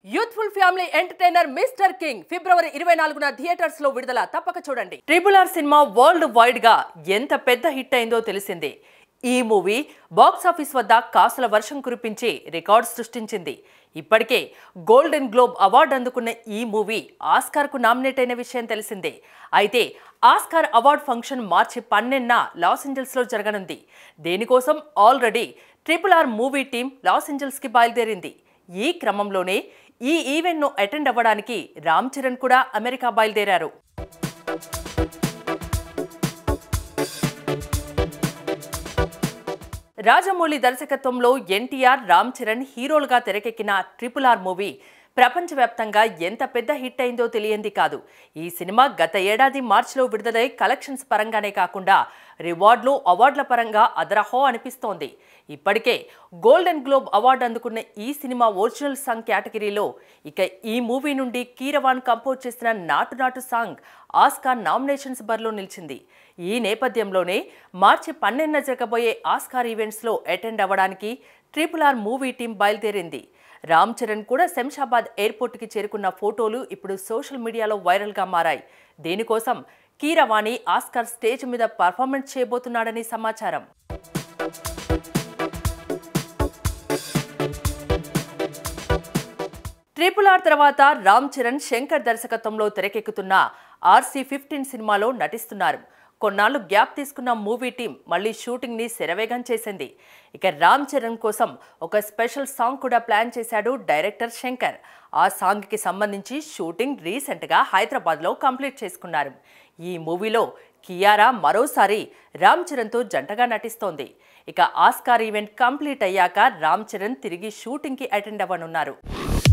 youthful family entertainer mister king ఫిబ్రవరి ఇరవై నాలుగున థియేటర్స్ లో విడుదల తప్పక చూడండి triple R cinema world wide గా ఎంత పెద్ద హిట్ అయిందో తెలిసిందే ఈ మూవీ బాక్స్ ఆఫీస్ వద్ద కాసుల వర్షం కురిపించి రికార్డ్ సృష్టించింది ఇప్పటికే గోల్డెన్ గ్లోబ్ అవార్డు అందుకున్న ఈ మూవీ ఆస్కార్కు నామినేట్ అయిన విషయం తెలిసిందే అయితే ఆస్కార్ అవార్డ్ ఫంక్షన్ మార్చి పన్నెండున లాస్ ఏంజల్స్లో జరగనుంది దీనికోసం already triple R movie team Los ఏంజల్స్కి బయలుదేరింది ఈ క్రమంలోనే ఈ ఈవెంట్ను అటెండ్ అవ్వడానికి రామ్ చరణ్ కూడా అమెరికా బయలుదేరారు రాజమౌళి దర్శకత్వంలో ఎన్టీఆర్ రామ్ చరణ్ హీరోలుగా తెరకెక్కిన ట్రిపుల్ ఆర్ మూవీ ప్రపంచవ్యాప్తంగా ఎంత పెద్ద హిట్ అయిందో తెలియంది కాదు ఈ సినిమా గత ఏడాది మార్చిలో విడుదలై కలెక్షన్స్ పరంగానే కాకుండా రివార్డులు అవార్డుల పరంగా అదరహో అనిపిస్తోంది ఇప్పటికే గోల్డెన్ గ్లోబ్ అవార్డు అందుకున్న ఈ సినిమా ఒరిజినల్ సాంగ్ కేటగిరీలో ఇక ఈ మూవీ నుండి కీరవాన్ కంపోజ్ చేసిన నాటు నాటు సాంగ్ ఆస్కార్ నామినేషన్స్ బరిలో నిలిచింది ఈ నేపథ్యంలోనే మార్చి పన్నెండున జరగబోయే ఆస్కార్ ఈవెంట్స్లో అటెండ్ అవ్వడానికి ట్రిపుల్ ఆర్ మూవీ టీం బయలుదేరింది రామ్ చరణ్ కూడా శంషాబాద్ ఎయిర్పోర్ట్కి చేరుకున్న ఫోటోలు ఇప్పుడు సోషల్ మీడియాలో వైరల్గా మారాయి దీనికోసం కీరవాణి ఆస్కార్ స్టేజ్ మీద పర్ఫార్మెన్స్ చేయబోతున్నాడని సమాచారం ట్రిపుల్ ఆర్ తర్వాత రామ్ చరణ్ శంకర్ దర్శకత్వంలో తెరకెక్కుతున్న ఆర్సీ ఫిఫ్టీన్ సినిమాలో నటిస్తున్నారు కొన్నాళ్ళు గ్యాప్ తీసుకున్న మూవీ టీం మళ్ళీ షూటింగ్ని శరవేగం చేసింది ఇక రామ్ చరణ్ కోసం ఒక స్పెషల్ సాంగ్ కూడా ప్లాన్ చేశాడు డైరెక్టర్ శంకర్ ఆ సాంగ్కి సంబంధించి షూటింగ్ రీసెంట్గా హైదరాబాద్లో కంప్లీట్ చేసుకున్నారు ఈ మూవీలో కియారా మరోసారి రామ్ చరణ్తో జంటగా నటిస్తోంది ఇక ఆస్కార్ ఈవెంట్ కంప్లీట్ అయ్యాక రామ్ చరణ్ తిరిగి షూటింగ్కి అటెండ్ అవ్వనున్నారు